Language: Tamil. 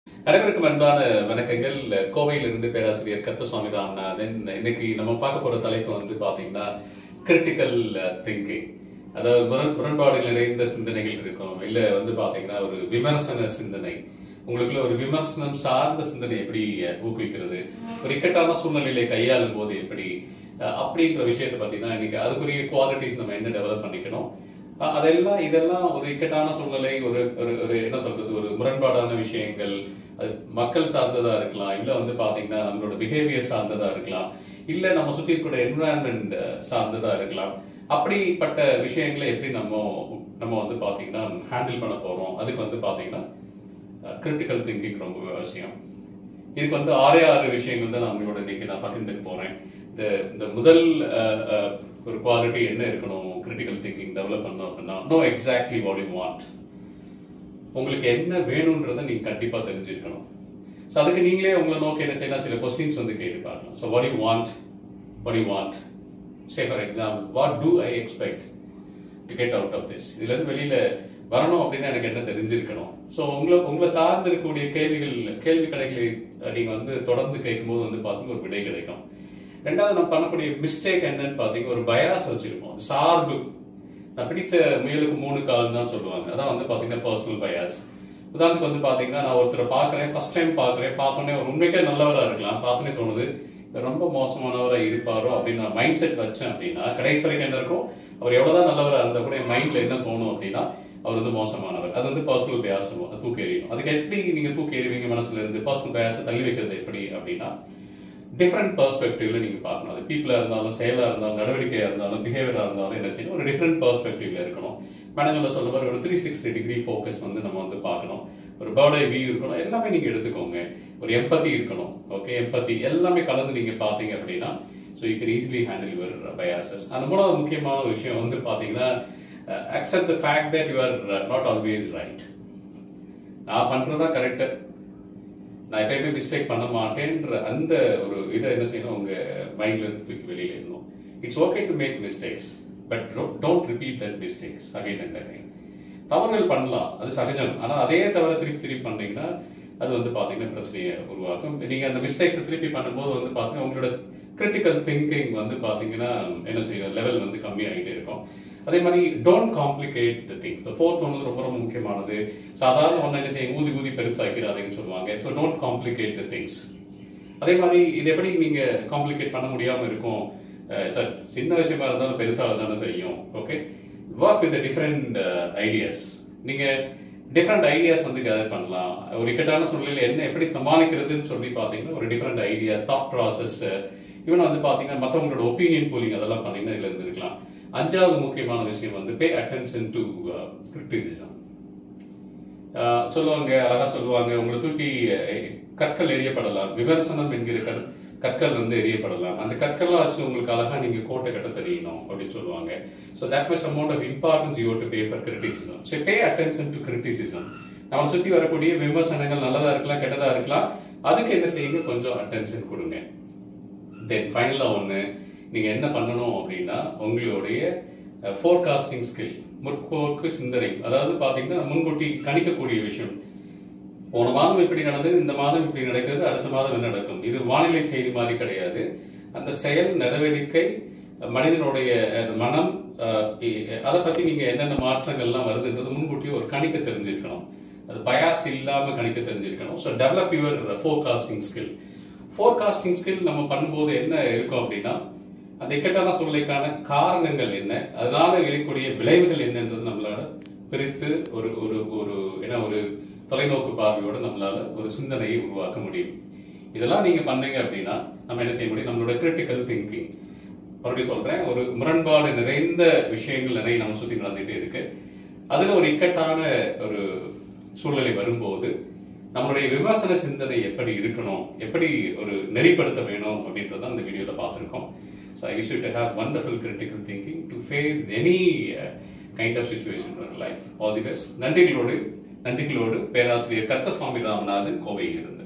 அனைவருக்கும் அன்பான வணக்கங்கள் கோவையிலிருந்து பேராசிரியர் கருப்பசுவாமி ராமநாதன் இன்னைக்கு நம்ம பார்க்க போற தலைப்பு வந்து பாத்தீங்கன்னா கிரிட்டிக்கல் திங்கிங் அதாவது முரண் முரண்பாடுகள் நிறைந்த சிந்தனைகள் இருக்கும் இல்ல வந்து பாத்தீங்கன்னா ஒரு விமர்சன சிந்தனை உங்களுக்குள்ள ஒரு விமர்சனம் சார்ந்த சிந்தனை எப்படி அஹ், ஊக்குவிக்கிறது ஒரு இக்கட்டான சூழ்நிலையில கையாளும் போது எப்படி அஹ், அப்படின்ற விஷயத்தை பத்தி தான் இன்னைக்கு அதுக்குரிய குவாலிட்டிஸ் நம்ம என்ன டெவலப் பண்ணிக்கணும் அஹ் அதெல்லாம் இதெல்லாம் ஒரு இக்கட்டான சூழ்நிலை ஒரு ஒரு ஒரு என்ன சொல்றது ஒரு முரண்பாடான விஷயங்கள் அது மக்கள் சார்ந்ததா இருக்கலாம் இல்ல வந்து பாத்தீங்கன்னா நம்மளோட பிஹேவியர் சார்ந்ததா இருக்கலாம் இல்ல நம்ம சுத்தி இருக்கிற என்விரான்மெண்ட் சார்ந்ததா இருக்கலாம் அப்படிப்பட்ட விஷயங்களை எப்படி நம்ம நம்ம வந்து பாத்தீங்கன்னா ஹேண்டில் பண்ண போறோம் அதுக்கு வந்து பாத்தீங்கன்னா கிரிட்டிக்கல் திங்கிங் ரொம்ப அவசியம் இதுக்கு வந்து ஆறே ஆறு விஷயங்கள் தான் நான் உங்களோட இன்னைக்கு நான் பகிர்ந்துக்க போறேன் இந்த இந்த முதல் அஹ், அஹ், ஒரு குவாலிட்டி என்ன இருக்கணும் கிரிட்டிக்கல் திங்கிங் டெவலப் பண்ணணும் அப்படின்னா no exactly what you want உங்களுக்கு என்ன வேணும்ன்றதை நீங்க கண்டிப்பா தெரிஞ்சிருக்கணும் ஸோ அதுக்கு நீங்களே உங்களை நோக்கி என்ன செய்யலாம் சில கொஸ்டின்ஸ் வந்து கேட்டு பார்க்கலாம் so what you want what you want say for example what do I expect to get out of this இதுல இருந்து வெளியில வரணும் அப்படின்னா எனக்கு என்ன தெரிஞ்சிருக்கணும் ஸோ உங்களை உங்களை சார்ந்து இருக்கக்கூடிய கேள்விகள் கேள்வி கடைகளை நீங்க வந்து தொடர்ந்து கேட்கும்போது வந்து பார்த்தீங்கன்னா ஒரு விடை கிடைக்கும் ரெண்டாவது நம்ம பண்ணக்கூடிய மிஸ்டேக் என்னன்னு பார்த்தீங்கன்னா ஒரு பயாஸ் வச்சிருப்போம் சார்பு நான் பிடிச்ச முயலுக்கு மூணு கால் தான் சொல்லுவாங்க அதான் வந்து பார்த்தீங்கன்னா பர்சனல் பயாஸ் உதாரணத்துக்கு வந்து பார்த்தீங்கன்னா நான் ஒருத்தரை பார்க்குறேன் ஃபர்ஸ்ட் டைம் பார்க்குறேன் பார்த்தோன்னே ஒரு உண்மைக்கே நல்லவராக இருக்கலாம் பார்த்தோன்னே தோணுது இவர் ரொம்ப மோசமானவராக இருப்பாரோ அப்படின்னு நான் மைண்ட் செட் வச்சேன் அப்படின்னா கடைசி வரைக்கும் என்ன இருக்கும் அவர் எவ்வளவுதான் நல்லவராக இருந்தால் கூட என் மைண்ட்ல என்ன தோணும் அப்படின்னா அவர் வந்து மோசமானவர் அது வந்து பர்சனல் பயாஸ் தூக்கி எறியும் அதுக்கு எப்படி நீங்க தூக்கி எறிவீங்க மனசுல இருந்து பர்சனல் பயாஸை தள்ளி வைக்கிறது எப்படி அப்படின்னா டிஃப்ரெண்ட் பெர்ஸ்பெக்டிவ்ல நீங்க பார்க்கணும் அது பீப்புளா இருந்தாலும் செயலா இருந்தாலும் நடவடிக்கையா இருந்தாலும் பிஹேவியரா இருந்தாலும் என்ன செய்யணும் ஒரு டிஃப்ரெண்ட் பெர்ஸ்பெக்டிவ்ல இருக்கணும் மேடங்கள்ல சொல்ற மாதிரி ஒரு த்ரீ சிக்ஸ்டி டிகிரி ஃபோக்கஸ் வந்து நம்ம வந்து பார்க்கணும் ஒரு பேர்டே வியூ இருக்கணும் எல்லாமே நீங்க எடுத்துக்கோங்க ஒரு எம்பத்தி இருக்கணும் ஓகே எம்பத்தி எல்லாமே கலந்து நீங்க பாத்தீங்க அப்படின்னா so you can easily handle your biases அந்த மூணாவது முக்கியமான ஒரு விஷயம் வந்து பாத்தீங்கன்னா accept the fact that you are not always right நான் பண்றதா கரெக்ட் நான் எப்பயுமே மிஸ்டேக் பண்ண மாட்டேன்ற அந்த ஒரு இதை என்ன செய்யணும் உங்க மைண்ட்ல இருந்து தூக்கி வெளியில இருக்கணும் it's okay to make mistakes but don't repeat that mistakes again and again தவறுகள் பண்ணலாம் அது சகஜம் ஆனா அதே தவிர திருப்பி திருப்பி பண்ணீங்கன்னா அது வந்து பாத்தீங்கன்னா பிரச்சனையை உருவாக்கும் நீங்க அந்த மிஸ்டேக்ஸ் திருப்பி பண்ணும்போது வந்து பாத்தீங்கன்னா உங்களோட கிரிட்டிக்கல் திங்கிங் வந்து பாத்தீங்கன்னா என்ன செய்யற லெவல் வந்து கம்மியாகிட்டே இருக்கும் அதே மாதிரி don't complicate the things fourth ஒன்று ரொம்ப ரொம்ப முக்கியமானது சாதாரண ஒன்று என்ன செய்ய ஊதி ஊதி பெருசாக்கிறாதீங்கன்னு சொல்லுவாங்க so don't complicate the things அதே மாதிரி இது எப்படி நீங்க காம்ப்ளிகேட் பண்ண முடியாம இருக்கும் சார் சின்ன விஷயமா இருந்தாலும் பெருசாக தானே செய்யும் okay work with different ideas நீங்க டிஃப்ரெண்ட் ஐடியாஸ் வந்து கேதர் பண்ணலாம் ஒரு இக்கட்டான சூழ்நிலையில என்ன எப்படி சமாளிக்கிறதுன்னு சொல்லி பாத்தீங்கன்னா ஒரு டிஃப்ரெண்ட் ஐடியா தாட் ப்ராசஸ் இவன் வந்து பாத்தீங்கன்னா மற்றவங்களோட ஒப்பீனியன் போலிங் அதெல்லாம் பண்ணீங்கன்னா இதுல இருந்து இருக்கலாம் அஞ்சாவது முக்கியமான விஷயம் வந்து பே அட்டென்ஷன் டு கிரிட்டிசிசம் சொல்லுவாங்க அழகா சொல்லுவாங்க உங்களை தூக்கி அஹ், கற்கள் எரியப்படலாம் விமர்சனம் என்கிற கற் கற்கள் வந்து எரியப்படலாம் அந்த கற்கள்லாம் வச்சு உங்களுக்கு அழகா நீங்க கோட்டை கட்ட தெரியணும் அப்படின்னு சொல்லுவாங்க so that much amount of importance you to pay for criticism so pay attention to criticism நம்மளை சுத்தி வரக்கூடிய விமர்சனங்கள் நல்லதா இருக்கலாம் கெட்டதா இருக்கலாம் அதுக்கு என்ன செய்யுங்க கொஞ்சம் அட்டென்ஷன் கொடுங்க தென் ஃபைனலாக ஒன்று நீங்கள் என்ன பண்ணணும் அப்படின்னா உங்களுடைய ஃபோர்காஸ்டிங் ஸ்கில் முற்போக்கு சிந்தனை அதாவது பார்த்தீங்கன்னா முன்கூட்டி கணிக்கக்கூடிய விஷயம் போன மாதம் இப்படி நடந்தது இந்த மாதம் இப்படி நடக்கிறது அடுத்த மாதம் என்ன நடக்கும் இது வானிலை செய்தி மாதிரி கிடையாது அந்த செயல் நடவடிக்கை மனிதனுடைய அஹ், மனம் அஹ், இ- அதை பத்தி நீங்க என்னென்ன மாற்றங்கள்லாம் வருதுன்றது முன்கூட்டியே ஒரு கணிக்க தெரிஞ்சிருக்கணும் அது பயாஸ் இல்லாம கணிக்க தெரிஞ்சிருக்கணும் so develop your forecasting skill forecasting skill நம்ம பண்ணும்போது என்ன இருக்கும் அப்படின்னா அந்த இக்கட்டான சூழ்நிலைக்கான காரணங்கள் என்ன அதனால விளையக்கூடிய விளைவுகள் என்னன்றது நம்மளால பிரித்து ஒரு ஒரு ஒரு என்ன ஒரு தொலைநோக்கு பார்வையோட நம்மளால ஒரு சிந்தனையை உருவாக்க முடியும் இதெல்லாம் நீங்க பண்ணீங்க அப்படின்னா நம்ம என்ன செய்ய முடியும் நம்மளோட கிரிட்டிக்கல் திங்கிங் மறுபடியும் சொல்றேன் ஒரு முரண்பாடு நிறைந்த விஷயங்கள் நிறைய நம்ம சுத்தி நடந்துட்டே இருக்கு அதுல ஒரு இக்கட்டான ஒரு சூழ்நிலை வரும்போது நம்மளுடைய விமர்சன சிந்தனை எப்படி இருக்கணும் எப்படி ஒரு நெறிப்படுத்த வேணும் அப்படின்றத அந்த வீடியோல பார்த்துருக்கோம் so I wish to have wonderful critical thinking to face any kind of situation life all the best நன்றிகளோடு நன்றிகளோடு பேராசிரியர் கற்பசுவாமி ராமநாதன் கோவையில் இருந்து